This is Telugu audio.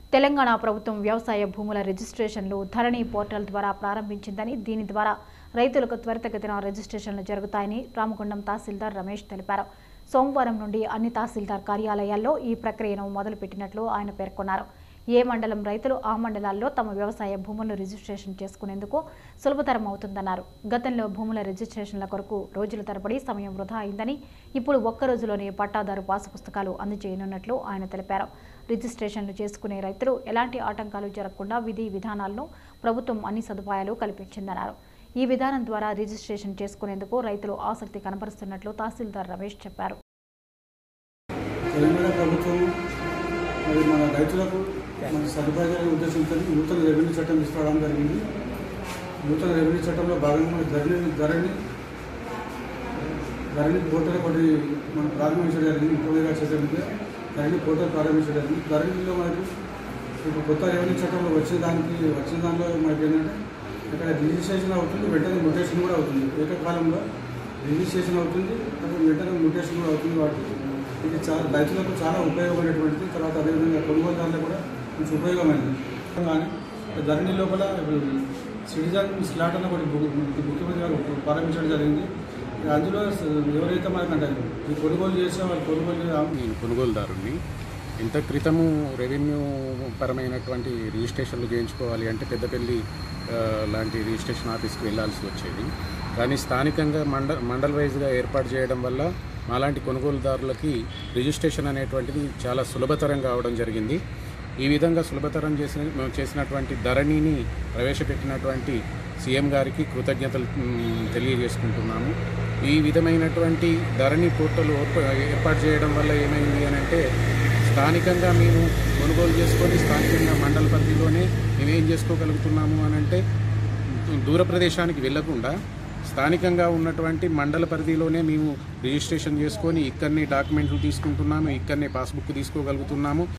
తెలంగాణ ప్రభుత్వం వ్యవసాయ భూముల రిజిస్ట్రేషన్లు ధరణి పోర్టల్ ద్వారా ప్రారంభించిందని దీని ద్వారా రైతులకు త్వరితగతిన రిజిస్ట్రేషన్లు జరుగుతాయని రామగుండం తహసీల్దార్ రమేష్ తెలిపారు సోమవారం నుండి అన్ని తహసీల్దార్ కార్యాలయాల్లో ఈ ప్రక్రియను మొదలుపెట్టినట్లు ఆయన పేర్కొన్నారు ఏ మండలం రైతులు ఆ మండలాల్లో తమ వ్యవసాయ భూములను రిజిస్ట్రేషన్ చేసుకునేందుకు సులభతరం అవుతుందన్నారు గతంలో భూముల రిజిస్ట్రేషన్ల కొరకు రోజుల తరబడి సమయం వృధా అయిందని ఇప్పుడు ఒక్క రోజులోనే పట్టాదారు పాసు పుస్తకాలు అందజేయనున్నట్లు ఆయన తెలిపారు రిజిస్ట్రేషన్లు చేసుకునే రైతులు ఎలాంటి ఆటంకాలు జరగకుండా విధి విధానాలను ప్రభుత్వం అన్ని సదుపాయాలు కల్పించిందన్నారు ఈ విధానం ద్వారా రిజిస్ట్రేషన్ చేసుకునేందుకు రైతులు ఆసక్తి కనబరుస్తున్నట్లు తహసీల్దార్ రమేష్ చెప్పారు తెలంగాణ ప్రభుత్వం మరి మన రైతులకు మన సదుపాయాలను ఉద్దేశించి నూతన రెవెన్యూ చట్టం తీసుకురావడం జరిగింది నూతన రెవెన్యూ చట్టంలో భాగంగా మన ధరణి ధరణి ధరణి పోర్టల్ ఒకటి మనం ప్రారంభించడం జరిగింది ముఖ్యమంత్రిగా చేయడం మీద ధరణి పోర్టల్ ప్రారంభించడం జరిగింది ధరణిలో మనకు ఇప్పుడు కొత్త రెవెన్యూ చట్టంలో వచ్చిన దానికి వచ్చిన దానిలో మనకి ఏంటంటే ఇక్కడ రిజిస్ట్రేషన్ అవుతుంది వెంటనే మ్యూటేషన్ కూడా అవుతుంది ఏకకాలంలో రిజిస్ట్రేషన్ అవుతుంది అప్పుడు వెంటనే మ్యూటేషన్ కూడా అవుతుంది వాటి ఇది చాలా రైతులకు చాలా ఉపయోగపడేటువంటిది తర్వాత అదేవిధంగా కొనుగోలుదారులకు కూడా కొంచెం ఉపయోగమైనది కానీ ధరణి లోపల ఇప్పుడు సిటిజన్ స్లాట్ అన్న ఒకటి ము- ముఖ్యమంత్రి గారు ప్రారంభించడం జరిగింది అందులో ఎవరైతే మనకంటే ఈ కొనుగోలు చేసే వాళ్ళు కొనుగోలు చే- నేను కొనుగోలుదారుణ్ణి ఇంత క్రితము రెవెన్యూ పరమైనటువంటి రిజిస్ట్రేషన్లు చేయించుకోవాలి అంటే పెద్దపల్లి ఆ, లాంటి రిజిస్ట్రేషన్ ఆఫీస్కి వెళ్ళాల్సి వచ్చేది కానీ స్థానికంగా మండ మండల్ వైజ్గా ఏర్పాటు చేయడం వల్ల మాలాంటి కొనుగోలుదారులకి రిజిస్ట్రేషన్ అనేటువంటిది చాలా సులభతరం కావడం జరిగింది ఈ విధంగా సులభతరం చేసిన చేసినటువంటి ధరణిని ప్రవేశపెట్టినటువంటి సీఎం గారికి కృతజ్ఞతలు మ్, తెలియజేసుకుంటున్నాము ఈ విధమైనటువంటి ధరణి పోర్టల్ ఓర్ప- ఏర్పాటు చేయడం వల్ల ఏమైంది అని అంటే స్థానికంగా మేము కొనుగోలు చేసుకొని స్థానికంగా మండల పరిధిలోనే మేము ఏం చేసుకోగలుగుతున్నాము అని అంటే దూర ప్రదేశానికి వెళ్లకుండా స్థానికంగా ఉన్నటువంటి మండల పరిధిలోనే మేము రిజిస్ట్రేషన్ చేసుకొని ఇక్కడనే డాక్యుమెంట్లు తీసుకుంటున్నాము ఇక్కడనే పాస్బుక్ తీసుకోగలుగుతున్నాము